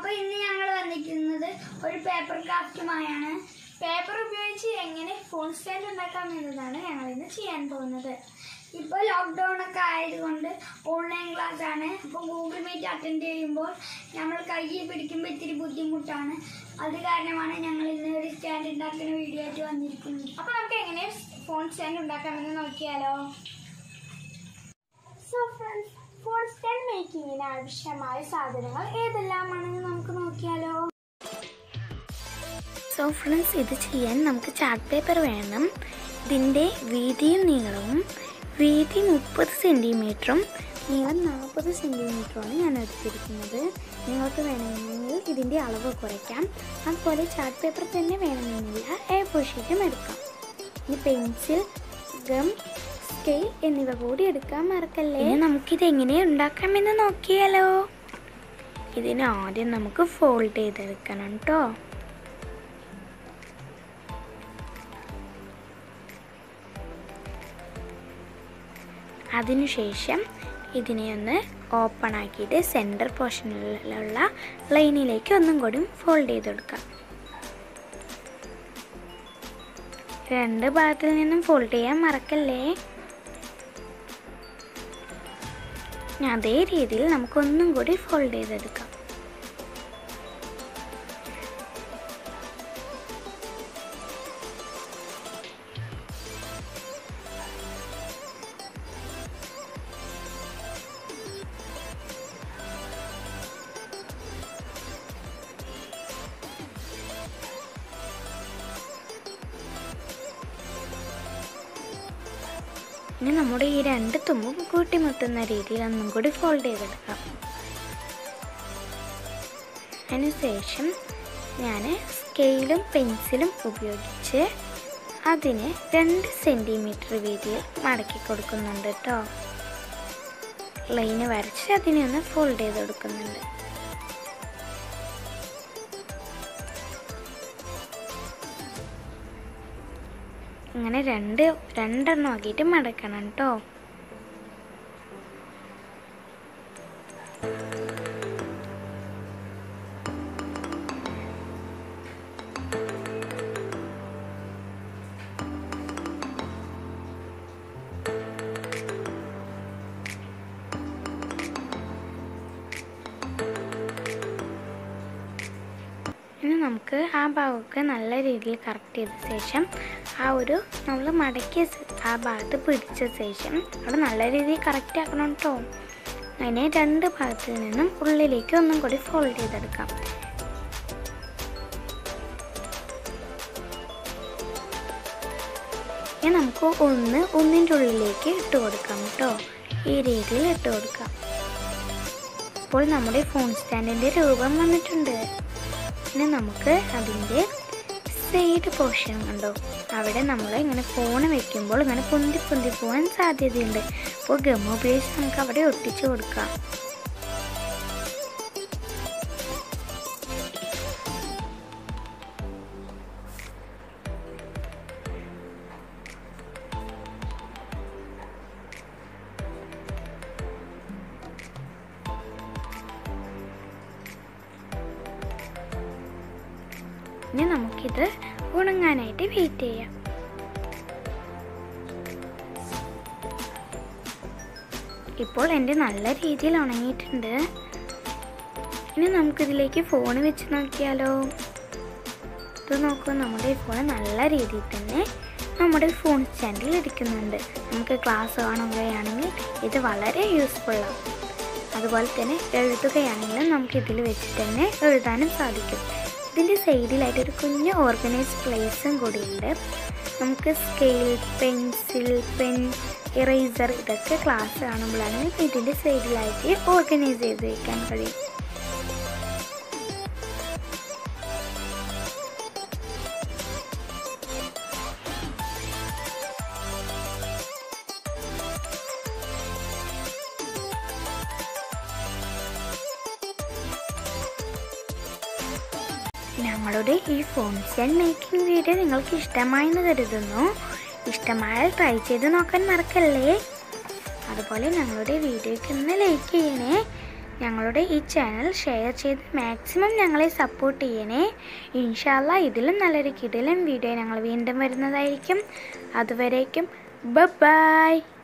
അപ്പോൾ ഇന്ന് ഞങ്ങൾ വന്നിരിക്കുന്നത് ഒരു പേപ്പർ ക്രാഫ്റ്റുമായാണ് പേപ്പർ ഉപയോഗിച്ച് എങ്ങനെ ഫോൺ സ്റ്റാൻഡ് ഉണ്ടാക്കാം എന്നതാണ് ഞങ്ങൾ ഇന്ന് ചെയ്യാൻ പോകുന്നത് ഇപ്പോൾ ലോക്ക്ഡൗൺ ഒക്കെ ആയതുകൊണ്ട് ഓൺലൈൻ ക്ലാസ് ആണ് അപ്പോൾ ഗൂഗിൾ മീറ്റ് അറ്റൻഡ് ചെയ്യുമ്പോൾ നമ്മൾ കയ്യിൽ പിടിക്കുമ്പോൾ ഇത്തിരി ബുദ്ധിമുട്ടാണ് അത് കാരണമാണ് ഞങ്ങൾ ഇന്ന് ഒരു സ്റ്റാൻഡ് ഉണ്ടാക്കുന്ന വീഡിയോ ആയിട്ട് വന്നിരിക്കുന്നത് അപ്പോൾ നമുക്ക് എങ്ങനെ ഫോൺ സ്റ്റാൻഡ് ഉണ്ടാക്കാമെന്ന് നോക്കിയാലോ സോ ഫ്രണ്ട്സ് ഫോൺ സ്റ്റാൻഡ് മേക്കിങ്ങിന് ആവശ്യമായ സാധനങ്ങൾ ഏതെല്ലാമാണെന്ന് നമുക്ക് നോക്കിയാലോ സോ ഫ്രണ്ട്സ് ഇത് ചെയ്യാൻ നമുക്ക് ചാർട്ട് പേപ്പർ വേണം ഇതിൻ്റെ വീതിയും നീളവും വീതി മുപ്പത് സെൻറ്റിമീറ്ററും നീളം നാൽപ്പത് സെൻറ്റിമീറ്ററുമാണ് ഞാൻ എടുത്തിരിക്കുന്നത് നിങ്ങൾക്ക് വേണമെങ്കിൽ ഇതിൻ്റെ അളവ് കുറയ്ക്കാം അതുപോലെ ചാർട്ട് പേപ്പർ തന്നെ വേണമെന്നില്ല എ ഫോർ ഷീറ്റും എടുക്കാം ഇനി പെൻസിൽ ഗം സ്കെയിൽ എന്നിവ കൂടി എടുക്കാൻ മറക്കല്ലേ ഇനി നമുക്കിത് എങ്ങനെ ഉണ്ടാക്കാമെന്ന് നോക്കിയാലോ ഇതിന് ആദ്യം നമുക്ക് ഫോൾഡ് ചെയ്തെടുക്കണം കേട്ടോ അതിനുശേഷം ഇതിനെ ഒന്ന് ഓപ്പൺ ആക്കിയിട്ട് സെൻറ്റർ പോർഷനിലുള്ള ലൈനിലേക്ക് ഒന്നും കൂടി ഫോൾഡ് ചെയ്ത് കൊടുക്കാം രണ്ട് ഭാഗത്തിൽ നിന്നും ഫോൾഡ് ചെയ്യാൻ മറക്കല്ലേ അതേ രീതിയിൽ നമുക്കൊന്നും കൂടി ഫോൾഡ് ചെയ്തെടുക്കാം ഇനി നമ്മുടെ ഈ രണ്ട് തുമ്പും കൂട്ടിമുട്ടുന്ന രീതിയിൽ ഒന്നും കൂടി ഫോൾഡ് ചെയ്തെടുക്കാം അതിനുശേഷം ഞാൻ സ്കെയിലും പെൻസിലും ഉപയോഗിച്ച് അതിന് രണ്ട് സെൻറ്റിമീറ്റർ വീതിയിൽ മടക്കി കൊടുക്കുന്നുണ്ട് കേട്ടോ ലൈന് വരച്ച് അതിനെ ഒന്ന് ഫോൾഡ് ചെയ്ത് കൊടുക്കുന്നുണ്ട് അങ്ങനെ രണ്ട് രണ്ടെണ്ണം ആക്കിയിട്ട് മടക്കണം കേട്ടോ ഇനി നമുക്ക് ആ ഭാഗമൊക്കെ നല്ല രീതിയിൽ കറക്റ്റ് ചെയ്ത ശേഷം ആ ഒരു നമ്മൾ മടക്കിയ സ- ആ ഭാഗത്ത് പിടിച്ച ശേഷം അവിടെ നല്ല രീതിയിൽ കറക്റ്റ് ആക്കണം കേട്ടോ അതിനെ രണ്ട് ഭാഗത്തിൽ നിന്നും ഉള്ളിലേക്ക് ഒന്നും കൂടി ഫോൾഡ് ചെയ്തെടുക്കാം ഇനി നമുക്ക് ഒന്ന് ഒന്നിൻ്റെ ഉള്ളിലേക്ക് ഇട്ട് കൊടുക്കാം കേട്ടോ ഈ രീതിയിൽ ഇട്ട് കൊടുക്കാം ഇപ്പോൾ നമ്മുടെ ഫോൺ സ്റ്റാൻഡിൻ്റെ രൂപം വന്നിട്ടുണ്ട് ഇനി നമുക്ക് അതിൻ്റെ സൈഡ് പോർഷൻ കണ്ടോ അവിടെ നമ്മൾ ഇങ്ങനെ ഫോൺ വെക്കുമ്പോൾ ഇങ്ങനെ പൊന്തി പൊന്തി പോകാൻ സാധ്യതയുണ്ട് അപ്പോൾ ഗം ഉപയോഗിച്ച് നമുക്ക് അവിടെ ഒട്ടിച്ചു കൊടുക്കാം ഇനി നമുക്കിത് ഉണങ്ങാനായിട്ട് വെയിറ്റ് ചെയ്യാം ഇപ്പോൾ എൻ്റെ നല്ല രീതിയിൽ ഉണങ്ങിയിട്ടുണ്ട് ഇനി നമുക്കിതിലേക്ക് ഫോൺ വെച്ച് നോക്കിയാലോ ഇത് നോക്കൂ നമ്മുടെ ഫോൺ നല്ല രീതിയിൽ തന്നെ നമ്മുടെ ഫോൺ സ്റ്റാൻഡിൽ ഇരിക്കുന്നുണ്ട് നമുക്ക് ക്ലാസ് കാണുകയാണെങ്കിൽ ഇത് വളരെ യൂസ്ഫുള്ളാണ് അതുപോലെ തന്നെ എഴുതുകയാണെങ്കിലും നമുക്ക് ഇതിൽ വെച്ച് തന്നെ എഴുതാനും സാധിക്കും ഇതിൻ്റെ സൈഡിലായിട്ട് ഒരു കുഞ്ഞ് ഓർഗനൈസ് പ്ലേസും കൂടിയുണ്ട് നമുക്ക് സ്കെയിൽ പെൻസിൽ പെൻ ഇറേസർ ഇതൊക്കെ ക്ലാസ് കാണുമ്പോഴാണ് ഇതിൻ്റെ സൈഡിലായിട്ട് ഓർഗനൈസ് ചെയ്ത് വയ്ക്കാൻ കഴിയും ഞങ്ങളുടെ ഈ ഫോൺ സ്റ്റാൻഡ് മേക്കിംഗ് വീഡിയോ നിങ്ങൾക്ക് ഇഷ്ടമായെന്ന് കരുതുന്നു ഇഷ്ടമായാൽ ട്രൈ ചെയ്ത് നോക്കാൻ മറക്കല്ലേ അതുപോലെ ഞങ്ങളുടെ വീഡിയോയ്ക്ക് ഒന്ന് ലൈക്ക് ചെയ്യണേ ഞങ്ങളുടെ ഈ ചാനൽ ഷെയർ ചെയ്ത് മാക്സിമം ഞങ്ങളെ സപ്പോർട്ട് ചെയ്യണേ ഇൻഷാല്ല ഇതിലും നല്ലൊരു കിടിലൻ വീഡിയോ ഞങ്ങൾ വീണ്ടും വരുന്നതായിരിക്കും അതുവരേക്കും ബൈ